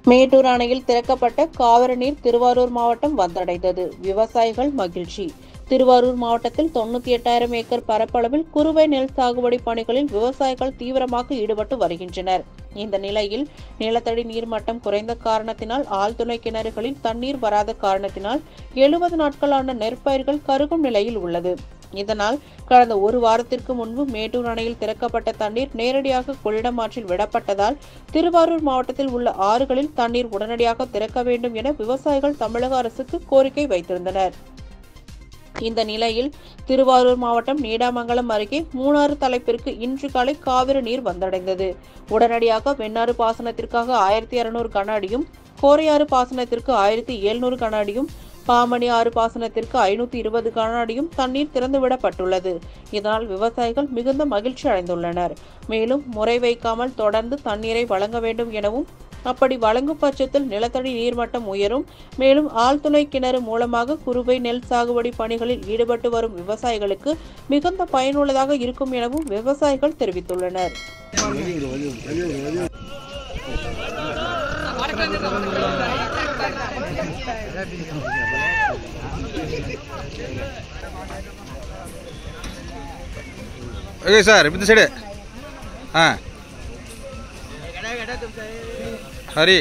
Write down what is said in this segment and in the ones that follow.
மேட்டூர் அணையில் திறக்கப்பட்ட காவிரி நீர் திருவாரூர் மாவட்டம் வந்தடைந்தது விவசாயிகள் மகிழ்ச்சி திருவாரூர் மாவட்டத்தில் தொண்ணூத்தி எட்டாயிரம் ஏக்கர் பரப்பளவில் குறுவை நெல் சாகுபடி பணிகளில் விவசாயிகள் தீவிரமாக ஈடுபட்டு வருகின்றனர் இந்த நிலையில் நிலத்தடி நீர்மட்டம் குறைந்த காரணத்தினால் ஆழ்துணை கிணறுகளில் தண்ணீர் வராத காரணத்தினால் எழுபது நாட்களான நெற்பயிர்கள் கருகும் நிலையில் உள்ளது இதனால் கடந்த ஒரு வாரத்திற்கு முன்பு மேட்டூர் அணையில் திறக்கப்பட்ட தண்ணீர் நேரடியாக கொள்ளிடம் ஆற்றில் விடப்பட்டதால் திருவாரூர் மாவட்டத்தில் உள்ள ஆறுகளில் தண்ணீர் உடனடியாக திறக்க வேண்டும் என விவசாயிகள் தமிழக அரசுக்கு கோரிக்கை வைத்திருந்தனர் இந்த நிலையில் திருவாரூர் மாவட்டம் நீடாமங்கலம் அருகே மூணாறு தலைப்பிற்கு இன்று காலை காவிரி நீர் வந்தடைந்தது உடனடியாக வெண்ணாறு பாசனத்திற்காக ஆயிரத்தி இருநூறு கன அடியும் கோரையாறு பாசனத்திற்கு ஆயிரத்தி எழுநூறு கன அடியும் பாமணி ஆறு பாசனத்திற்கு ஐநூத்தி இருபது கன அடியும் தண்ணீர் திறந்துவிடப்பட்டுள்ளது இதனால் விவசாயிகள் மிகுந்த மகிழ்ச்சி அடைந்துள்ளனர் மேலும் முறை வைக்காமல் தொடர்ந்து தண்ணீரை வழங்க வேண்டும் எனவும் அப்படி வழங்கும் பட்சத்தில் நிலத்தடி நீர்மட்டம் உயரும் மேலும் ஆழ்துணை கிணறு மூலமாக குறுவை நெல் சாகுபடி பணிகளில் ஈடுபட்டு வரும் விவசாயிகளுக்கு மிகுந்த பயனுள்ளதாக இருக்கும் எனவும் விவசாயிகள் தெரிவித்துள்ளனர் ஓகே சார் இந்த சைடு ஆ ஹரி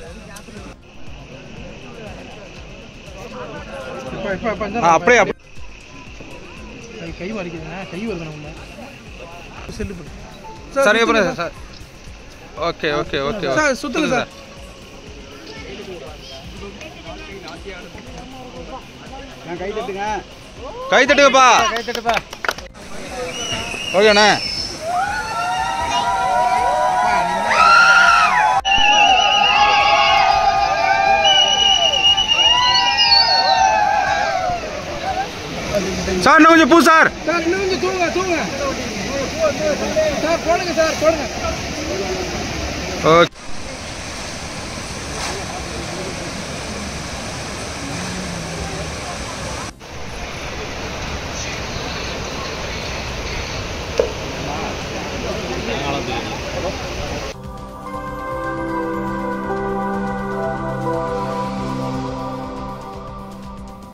இப்போ இப்போ இப்போ ஆ அப்படியே அப்படி கை கை வலிக்குதுண்ணா கை வருது நம்ம செல்லு போடு சார் எப்படி sir okay okay okay sir, சுத்துங்க சார். கை தட்டுங்கப்பா கை தட்டுப்பா ஓகேண்ணே சார் இன்னும் கொஞ்சம் பூ சார் சார் இன்னும் கொஞ்சம் தூங்க தூங்க சார் போடுங்க சார் போடுங்க ஓகே